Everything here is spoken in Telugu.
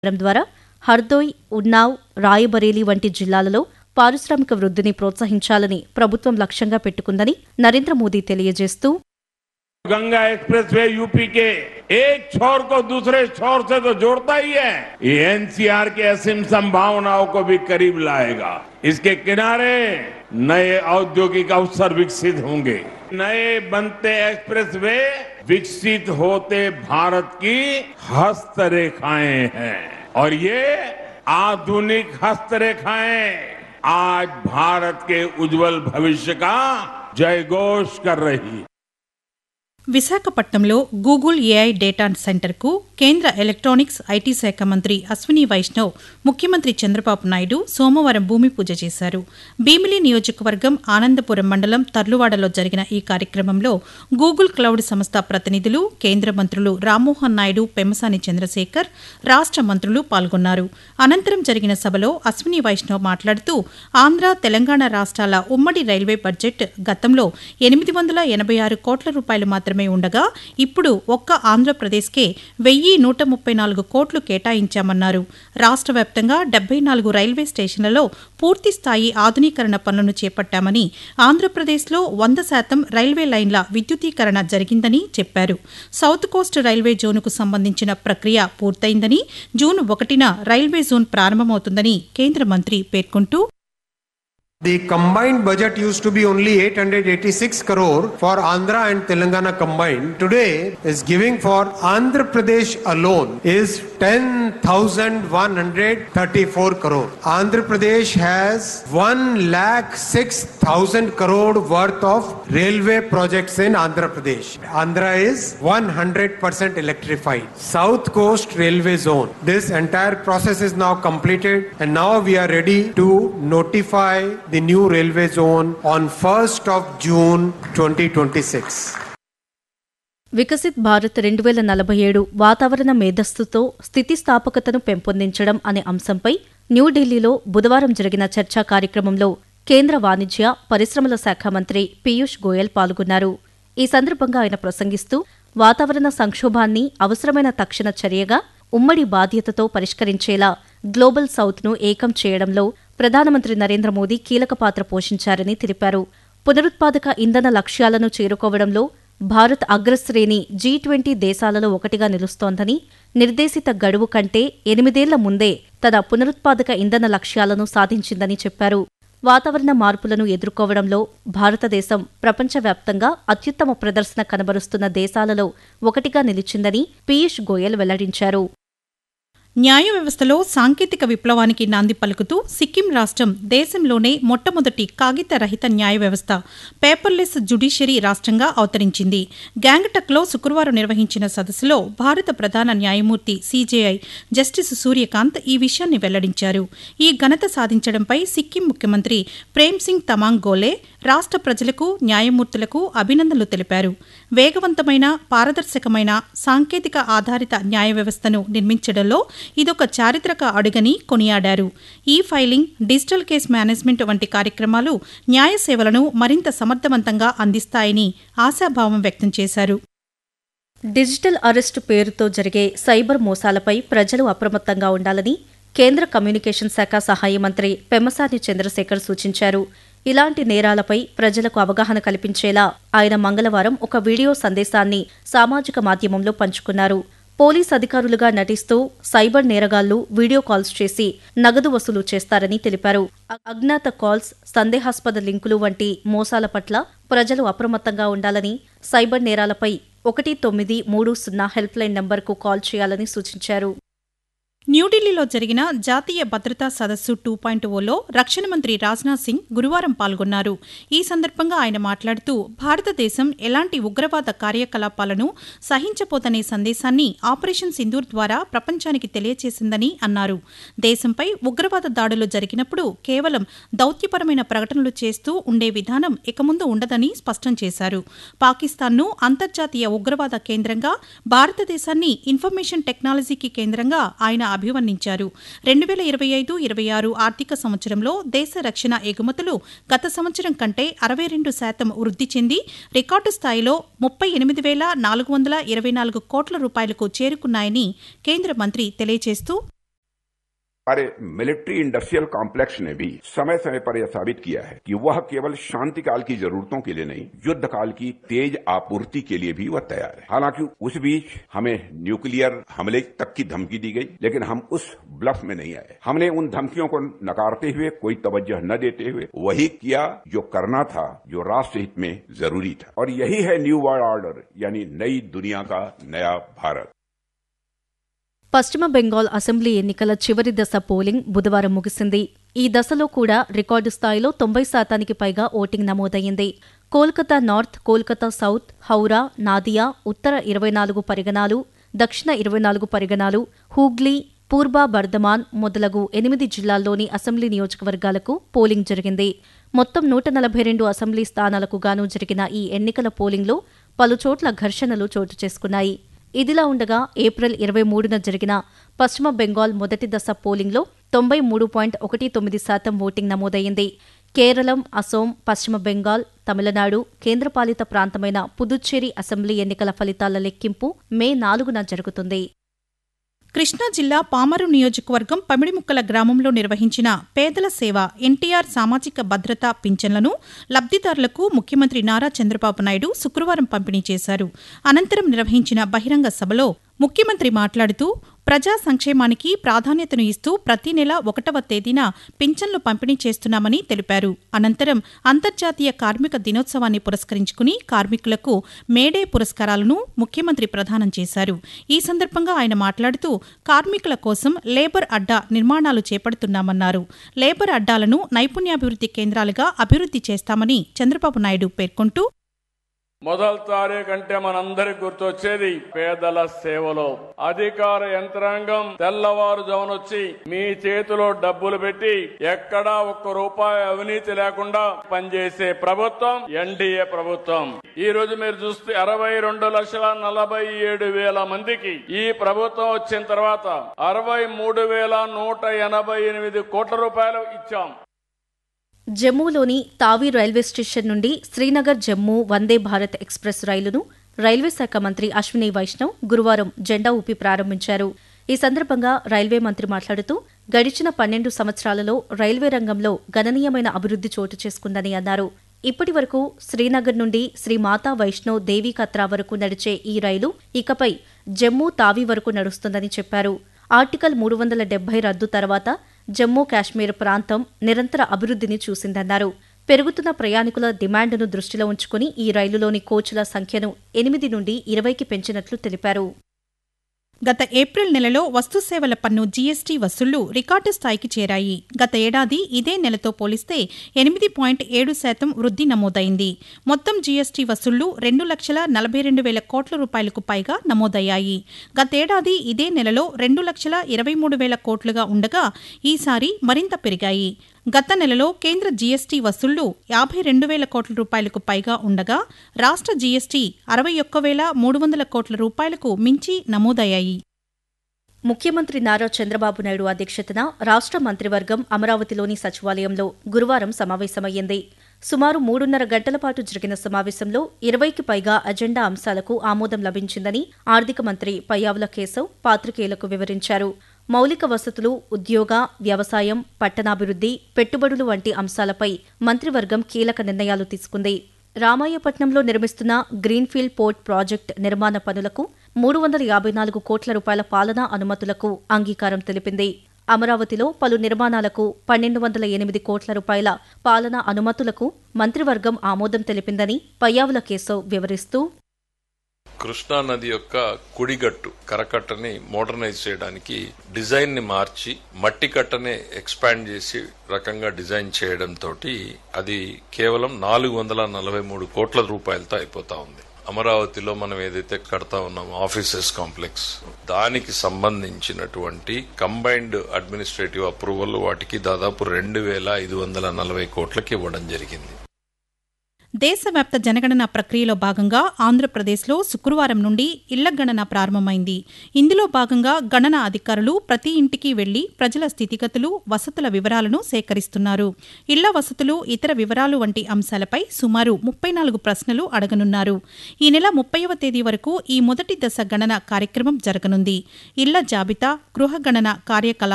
చేయడం ద్వారా హర్దోయ్ ఉన్నావ్ రాయబరేలీ వంటి జిల్లాలలో పారిశ్రామిక వృద్ధిని ప్రోత్సహించాలని ప్రభుత్వం లక్ష్యంగా పెట్టుకుందని నరేంద్ర మోదీ తెలియజేస్తూ गंगा एक्सप्रेसवे यूपी के एक छोर को दूसरे छोर से तो जोड़ता ही है ये एनसीआर के असीम संभावनाओं को भी करीब लाएगा इसके किनारे नए औद्योगिक अवसर विकसित होंगे नए बनते एक्सप्रेसवे विकसित होते भारत की हस्तरेखाएं हैं और ये आधुनिक हस्तरेखाएं आज भारत के उज्जवल भविष्य का जयघोष कर रही है విశాఖపట్నంలో గూగుల్ ఏఐ డేటా సెంటర్కు కేంద్ర ఎలక్ట్రానిక్స్ ఐటీ శాఖ మంత్రి అశ్విని వైష్ణవ్ ముఖ్యమంత్రి చంద్రబాబు నాయుడు సోమవారం భూమి పూజ చేశారు భీమిలి నియోజకవర్గం ఆనందపురం మండలం తర్లువాడలో జరిగిన ఈ కార్యక్రమంలో గూగుల్ క్లౌడ్ సంస్థ ప్రతినిధులు కేంద్ర మంత్రులు రామ్మోహన్ నాయుడు పెమ్మసాని చంద్రశేఖర్ రాష్ట మంత్రులు పాల్గొన్నారు అనంతరం జరిగిన సభలో అశ్విని వైష్ణవ్ మాట్లాడుతూ ఆంధ్ర తెలంగాణ రాష్ట్రాల ఉమ్మడి రైల్వే బడ్జెట్ గతంలో ఎనిమిది వందల ఎనభై ఆరు కోట్ల రూపాయలు మాత్రమే ఉండగా ఇప్పుడు ఒక్క ఆంధ్రప్రదేశ్కే వెయ్యి నూట ముప్పై నాలుగు కోట్లు కేటాయించామన్నారు రాష్ట్ర వ్యాప్తంగా డెబ్బై నాలుగు రైల్వే స్టేషన్లలో పూర్తి స్థాయి ఆధునీకరణ పనులను చేపట్టామని ఆంధ్రప్రదేశ్లో వంద శాతం రైల్వే లైన్ల విద్యుదీకరణ జరిగిందని చెప్పారు సౌత్ కోస్ట్ రైల్వే జోన్కు సంబంధించిన ప్రక్రియ పూర్తయిందని జూన్ ఒకటిన రైల్వే జోన్ ప్రారంభమవుతుందని కేంద్ర మంత్రి పేర్కొంటూ The combined budget used to be only 886 crore for Andhra and Telangana combined. Today is giving for Andhra Pradesh alone is 10,134 crore. Andhra Pradesh has 1 lakh 6,000 crore worth of railway projects in Andhra Pradesh. Andhra is 100% electrified. South Coast Railway Zone. This entire process is now completed and now we are ready to notify the new railway zone on 1st of June 2026. Viksit Bharat రెండు వేల నలభై ఏడు వాతావరణ మేధస్సుతో స్థితిస్థాపకతను పెంపొందించడం అనే అంశంపై న్యూఢిల్లీలో బుధవారం జరిగిన చర్చా కార్యక్రమంలో కేంద్ర వాణిజ్య పరిశ్రమల శాఖ మంత్రి పీయూష్ గోయల్ పాల్గొన్నారు ఈ సందర్భంగా ఆయన ప్రసంగిస్తూ వాతావరణ సంక్షోభాన్ని అవసరమైన తక్షణ చర్యగా ఉమ్మడి బాధ్యతతో పరిష్కరించేలా గ్లోబల్ సౌత్ను ఏకం చేయడంలో ప్రధానమంత్రి నరేంద్ర మోదీ కీలక పాత్ర పోషించారని తెలిపారు పునరుత్పాదక ఇంధన లక్ష్యాలను చేరుకోవడంలో భారత్ అగ్రశ్రేణి జీ ట్వంటీ దేశాలలో ఒకటిగా నిలుస్తోందని నిర్దేశిత గడువు కంటే ఎనిమిదేళ్ల ముందే తన పునరుత్పాదక ఇంధన లక్ష్యాలను సాధించిందని చెప్పారు వాతావరణ మార్పులను ఎదుర్కోవడంలో భారతదేశం ప్రపంచవ్యాప్తంగా అత్యుత్తమ ప్రదర్శన కనబరుస్తున్న దేశాలలో ఒకటిగా నిలిచిందని పీయూష్ గోయల్ వెల్లడించారు న్యాయ వ్యవస్థలో సాంకేతిక విప్లవానికి నాంది పలుకుతూ సిక్కిం రాష్ట్రం దేశంలోనే మొట్టమొదటి కాగిత రహిత న్యాయ వ్యవస్థ పేపర్లెస్ జుడిషియరీ రాష్ట్రంగా అవతరించింది గ్యాంగ్టక్లో శుక్రవారం నిర్వహించిన సదస్సులో భారత ప్రధాన న్యాయమూర్తి సీజేఐ జస్టిస్ సూర్యకాంత్ ఈ విషయాన్ని వెల్లడించారు ఈ ఘనత సాధించడంపై సిక్కిం ముఖ్యమంత్రి ప్రేమ్ సింగ్ తమాంగ్ గోలే రాష్ట్ర ప్రజలకు న్యాయమూర్తులకు అభినందనలు తెలిపారు వేగవంతమైన పారదర్శకమైన సాంకేతిక ఆధారిత న్యాయ వ్యవస్థను నిర్మించడంలో ఇదొక చారిత్రక అడుగని కొనియాడారు ఈ ఫైలింగ్ డిజిటల్ కేస్ మేనేజ్మెంట్ వంటి కార్యక్రమాలు న్యాయ సేవలను మరింత సమర్థవంతంగా అందిస్తాయని ఆశాభావం వ్యక్తం చేశారు డిజిటల్ అరెస్టు పేరుతో జరిగే సైబర్ మోసాలపై ప్రజలు అప్రమత్తంగా ఉండాలని కేంద్ర కమ్యూనికేషన్ శాఖ సహాయ మంత్రి పెమ్మసాని చంద్రశేఖర్ సూచించారు ఇలాంటి నేరాలపై ప్రజలకు అవగాహన కల్పించేలా ఆయన మంగళవారం ఒక వీడియో సందేశాన్ని సామాజిక మాధ్యమంలో పంచుకున్నారు పోలీస్ అధికారులుగా నటిస్తూ సైబర్ నేరగాళ్లు వీడియో కాల్స్ చేసి నగదు వసూలు చేస్తారని తెలిపారు అజ్ఞాత కాల్స్ సందేహాస్పద లింకులు వంటి మోసాల పట్ల ప్రజలు అప్రమత్తంగా ఉండాలని సైబర్ నేరాలపై ఒకటి తొమ్మిది మూడు సున్నా హెల్ప్ లైన్ నంబర్కు కాల్ చేయాలని సూచించారు న్యూఢిల్లీలో జరిగిన జాతీయ భద్రతా సదస్సు టూ పాయింట్ ఓలో రక్షణ మంత్రి రాజ్నాథ్ సింగ్ గురువారం పాల్గొన్నారు ఈ సందర్భంగా ఆయన మాట్లాడుతూ భారతదేశం ఎలాంటి ఉగ్రవాద కార్యకలాపాలను సహించబోదనే సందేశాన్ని ఆపరేషన్ సింధూర్ ద్వారా ప్రపంచానికి తెలియచేసిందని అన్నారు దేశంపై ఉగ్రవాద దాడులు జరిగినప్పుడు కేవలం దౌత్యపరమైన ప్రకటనలు చేస్తూ ఉండే విధానం ఇక ముందు ఉండదని స్పష్టం చేశారు పాకిస్తాన్ను అంతర్జాతీయ ఉగ్రవాద కేంద్రంగా భారతదేశాన్ని ఇన్ఫర్మేషన్ టెక్నాలజీకి కేంద్రంగా ఆయన అభివర్ణించారు రెండు వేల ఇరవై ఐదు ఇరవై ఆరు ఆర్థిక సంవత్సరంలో దేశ రక్షణ ఎగుమతులు గత సంవత్సరం కంటే అరవై రెండు శాతం వృద్ధి చెంది రికార్డు స్థాయిలో ముప్పై ఎనిమిది వేల నాలుగు వందల ఇరవై నాలుగు కోట్ల రూపాయలకు చేరుకున్నాయని కేంద్ర మంత్రి తెలియజేస్తూ हमारे मिलिट्री इंडस्ट्रियल कॉम्प्लेक्स ने भी समय समय पर यह साबित किया है कि वह केवल शांति काल की जरूरतों के लिए नहीं युद्ध काल की तेज आपूर्ति के लिए भी वह तैयार है हालांकि उस बीच हमें न्यूक्लियर हमले तक की धमकी दी गई लेकिन हम उस ब्लफ में नहीं आए हमने उन धमकियों को नकारते हुए कोई तवज्जो न देते हुए वही किया जो करना था जो राष्ट्र हित में जरूरी था और यही है न्यू वर्ल्ड ऑर्डर यानी नई दुनिया का नया भारत పశ్చిమ బెంగాల్ అసెంబ్లీ ఎన్నికల చివరి దశ పోలింగ్ బుధవారం ముగిసింది ఈ దశలో కూడా రికార్డు స్థాయిలో తొంభై శాతానికి పైగా ఓటింగ్ నమోదయ్యింది కోల్కతా నార్త్ కోల్కతా సౌత్ హౌరా నాదియా ఉత్తర ఇరవై నాలుగు పరిగణాలు దక్షిణ ఇరవై నాలుగు పరిగణాలు హూగ్లీ పూర్వ బర్ధమాన్ మొదలగు ఎనిమిది జిల్లాల్లోని అసెంబ్లీ నియోజకవర్గాలకు పోలింగ్ జరిగింది మొత్తం నూట నలభై రెండు అసెంబ్లీ స్థానాలకు గాను జరిగిన ఈ ఎన్నికల పోలింగ్లో పలుచోట్ల ఘర్షణలు చోటు చేసుకున్నాయి ఇదిలా ఉండగా ఏప్రిల్ ఇరవై మూడున జరిగిన పశ్చిమ బెంగాల్ మొదటి దశ పోలింగ్లో తొంభై మూడు పాయింట్ ఒకటి తొమ్మిది శాతం ఓటింగ్ నమోదయ్యింది కేరళం అసోం పశ్చిమ బెంగాల్ తమిళనాడు కేంద్రపాలిత ప్రాంతమైన పుదుచ్చేరి అసెంబ్లీ ఎన్నికల ఫలితాల లెక్కింపు మే నాలుగున జరుగుతుంది కృష్ణా జిల్లా పామరు నియోజకవర్గం పమిడిముక్కల గ్రామంలో నిర్వహించిన పేదల సేవ ఎన్టీఆర్ సామాజిక భద్రతా పింఛన్లను లబ్దిదారులకు ముఖ్యమంత్రి నారా చంద్రబాబు నాయుడు శుక్రవారం పంపిణీ చేశారు అనంతరం నిర్వహించిన బహిరంగ సభలో ముఖ్యమంత్రి మాట్లాడుతూ ప్రజా సంక్షేమానికి ప్రాధాన్యతను ఇస్తూ ప్రతి నెల ఒకటవ తేదీన పింఛన్లు పంపిణీ చేస్తున్నామని తెలిపారు అనంతరం అంతర్జాతీయ కార్మిక దినోత్సవాన్ని పురస్కరించుకుని కార్మికులకు మేడే పురస్కారాలను ముఖ్యమంత్రి ప్రదానం చేశారు ఈ సందర్భంగా ఆయన మాట్లాడుతూ కార్మికుల కోసం లేబర్ అడ్డా నిర్మాణాలు చేపడుతున్నామన్నారు లేబర్ అడ్డాలను నైపుణ్యాభివృద్ధి కేంద్రాలుగా అభివృద్ధి చేస్తామని చంద్రబాబు నాయుడు పేర్కొంటూ మొదటి తారీఖు అంటే మనందరికి గుర్తొచ్చేది పేదల సేవలో అధికార యంత్రాంగం తెల్లవారుజామునొచ్చి మీ చేతిలో డబ్బులు పెట్టి ఎక్కడా ఒక్క రూపాయి అవినీతి లేకుండా పనిచేసే ప్రభుత్వం ఎన్డీఏ ప్రభుత్వం ఈ రోజు మీరు చూస్తే అరవై రెండు లక్షల నలభై ఏడు వేల మందికి ఈ ప్రభుత్వం వచ్చిన తర్వాత అరవై మూడు వేల నూట ఎనభై ఎనిమిది కోట్ల రూపాయలు ఇచ్చాం జమ్మూలోని తావి రైల్వే స్టేషన్ నుండి శ్రీనగర్ జమ్మూ వందే భారత్ ఎక్స్ప్రెస్ రైలును రైల్వే శాఖ మంత్రి అశ్విని వైష్ణవ్ గురువారం జెండా ఊపి ప్రారంభించారు ఈ సందర్భంగా రైల్వే మంత్రి మాట్లాడుతూ గడిచిన పన్నెండు సంవత్సరాలలో రైల్వే రంగంలో గణనీయమైన అభివృద్ధి చోటు చేసుకుందని అన్నారు ఇప్పటి వరకు శ్రీనగర్ నుండి శ్రీ మాతా వైష్ణవ్ దేవీ కత్రా వరకు నడిచే ఈ రైలు ఇకపై జమ్మూ తావి వరకు నడుస్తుందని చెప్పారు ఆర్టికల్ మూడు వందల డెబ్బై రద్దు తర్వాత జమ్మూ కాశ్మీర్ ప్రాంతం నిరంతర అభివృద్ధిని చూసిందన్నారు పెరుగుతున్న ప్రయాణికుల డిమాండ్ను దృష్టిలో ఉంచుకుని ఈ రైలులోని కోచ్ల సంఖ్యను ఎనిమిది నుండి ఇరవైకి పెంచినట్లు తెలిపారు గత ఏప్రిల్ నెలలో వస్తుసేవల పన్ను జీఎస్టీ వసూళ్లు రికార్డు స్థాయికి చేరాయి గత ఏడాది ఇదే నెలతో పోలిస్తే ఎనిమిది పాయింట్ ఏడు శాతం వృద్ధి నమోదైంది మొత్తం జీఎస్టీ వసూళ్లు రెండు లక్షల నలభై రెండు వేల కోట్ల రూపాయలకు పైగా నమోదయ్యాయి గతేడాది ఇదే నెలలో రెండు లక్షల ఇరవై మూడు వేల కోట్లుగా ఉండగా ఈసారి మరింత పెరిగాయి గత నెలలో కేంద్ర జీఎస్టీ వసూళ్లు యాభై రెండు వేల కోట్ల రూపాయలకు పైగా ఉండగా రాష్ట్ర జీఎస్టీ అరవై ఒక్క వేల మూడు వందల కోట్ల రూపాయలకు మించి నమోదయ్యాయి ముఖ్యమంత్రి నారా చంద్రబాబు నాయుడు అధ్యక్షతన రాష్ట్ర మంత్రివర్గం అమరావతిలోని సచివాలయంలో గురువారం సమావేశమయ్యింది సుమారు మూడున్నర గంటల పాటు జరిగిన సమావేశంలో ఇరవైకి పైగా అజెండా అంశాలకు ఆమోదం లభించిందని ఆర్థిక మంత్రి పయ్యావుల కేశవ్ పాత్రికేయులకు వివరించారు మౌలిక వసతులు ఉద్యోగ వ్యవసాయం పట్టణాభివృద్ధి పెట్టుబడులు వంటి అంశాలపై మంత్రివర్గం కీలక నిర్ణయాలు తీసుకుంది రామాయపట్నంలో నిర్మిస్తున్న గ్రీన్ఫీల్డ్ పోర్ట్ ప్రాజెక్ట్ నిర్మాణ పనులకు మూడు వందల యాభై నాలుగు కోట్ల రూపాయల పాలనా అనుమతులకు అంగీకారం తెలిపింది అమరావతిలో పలు నిర్మాణాలకు పన్నెండు వందల ఎనిమిది కోట్ల రూపాయల పాలనా అనుమతులకు మంత్రివర్గం ఆమోదం తెలిపిందని పయ్యావుల కేశవ్ వివరిస్తూ కృష్ణా నది యొక్క కుడిగట్టు కరకట్టని మోడర్నైజ్ చేయడానికి డిజైన్ ని మార్చి మట్టి కట్టనే ఎక్స్పాండ్ చేసి రకంగా డిజైన్ చేయడం తోటి అది కేవలం నాలుగు వందల నలభై మూడు కోట్ల రూపాయలతో అయిపోతా ఉంది అమరావతిలో మనం ఏదైతే కడతా ఉన్నామో ఆఫీసెస్ కాంప్లెక్స్ దానికి సంబంధించినటువంటి కంబైన్డ్ అడ్మినిస్ట్రేటివ్ అప్రూవల్ వాటికి దాదాపు రెండు వేల ఐదు వందల నలభై కోట్లకి ఇవ్వడం జరిగింది దేశవ్యాప్త జనగణన ప్రక్రియలో భాగంగా ఆంధ్రప్రదేశ్లో శుక్రవారం నుండి ఇళ్ల గణన ప్రారంభమైంది ఇందులో భాగంగా గణన అధికారులు ప్రతి ఇంటికి వెళ్లి ప్రజల స్థితిగతులు వసతుల వివరాలను సేకరిస్తున్నారు ఇళ్ల వసతులు ఇతర వివరాలు వంటి అంశాలపై సుమారు ముప్పై నాలుగు ప్రశ్నలు అడగనున్నారు ఈ నెల ముప్పైవ తేదీ వరకు ఈ మొదటి దశ గణన కార్యక్రమం జరగనుంది ఇళ్ల జాబితా గృహ గణన కార్యకలాపాలు